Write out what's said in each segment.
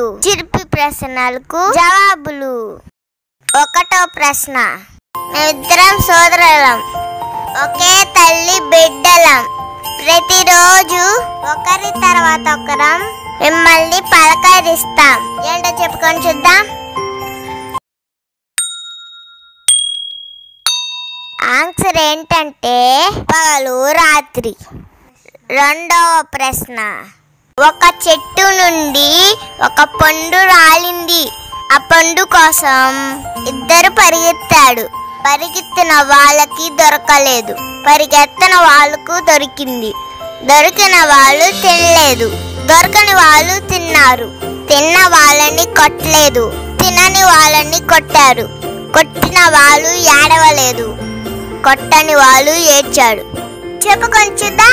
చిరిపి ప్రశ్నలకు జవాబులు ఒకటో ప్రశ్న మేమిద్దరం సోదరులం ఒకే తల్లి బిడ్డలం ప్రతిరోజు ఒకరి తర్వాత ఒకరం మిమ్మల్ని పలకరిస్తాం ఏంటో చెప్పుకొని చూద్దాం ఆన్సర్ ఏంటంటే పగలు రాత్రి రెండవ ప్రశ్న ఒక చెట్టు నుండి ఒక పండు రాలింది ఆ పండు కోసం ఇద్దరు పరిగెత్తాడు పరిగెత్తిన వాళ్ళకి దొరకలేదు పరిగెత్తన వాళ్ళకు దొరికింది దొరికిన వాళ్ళు తినలేదు దొరకని వాళ్ళు తిన్నారు తిన్న వాళ్ళని కొట్టలేదు తినని వాళ్ళని కొట్టారు కొట్టిన వాళ్ళు ఏడవలేదు కొట్టని వాళ్ళు ఏడ్చాడు చెప్పుకొని చూద్దాం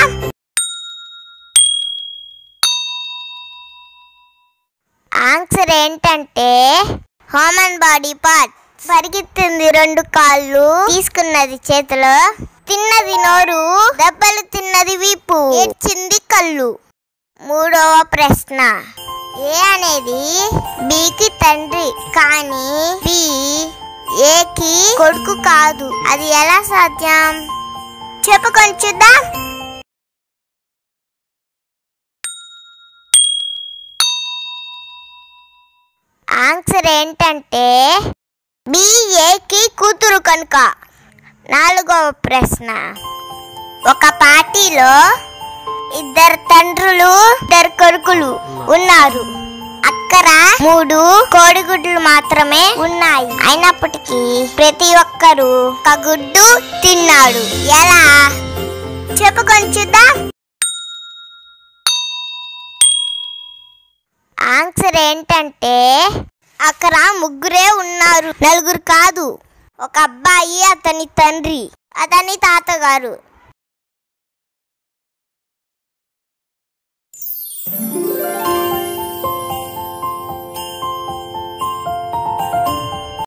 ఆన్సర్ ఏంటంటే హ్యూమన్ బాడీ పార్ట్ పరిగెత్తింది రెండు కాళ్ళు తీసుకున్నది చేతిలో తిన్నది నోరు దెబ్బలు తిన్నది వీపు ఏడ్చింది కళ్ళు మూడవ ప్రశ్న ఏ అనేది బికి తండ్రి కానీ బి ఏకి కొడుకు కాదు అది ఎలా సాధ్యం చెప్పుకొని చూద్దాం ఆన్సర్ ఏంటంటే బి ఏకి కూతురు కనుక నాలుగవ ప్రశ్న ఒక పార్టీలో ఇద్దరు తండ్రులు ఇద్దరు కొడుకులు ఉన్నారు అక్కర మూడు కోడిగుడ్లు మాత్రమే ఉన్నాయి అయినప్పటికీ ప్రతి ఒక్కరు ఒక గుడ్డు తిన్నాడు ఎలా చెప్పుకొని చూద్దాం ఆన్సర్ ఏంటంటే అక్కడ ముగ్గురే ఉన్నారు నలుగురు కాదు ఒక అబ్బాయి అతని తండ్రి అతని తాతగారు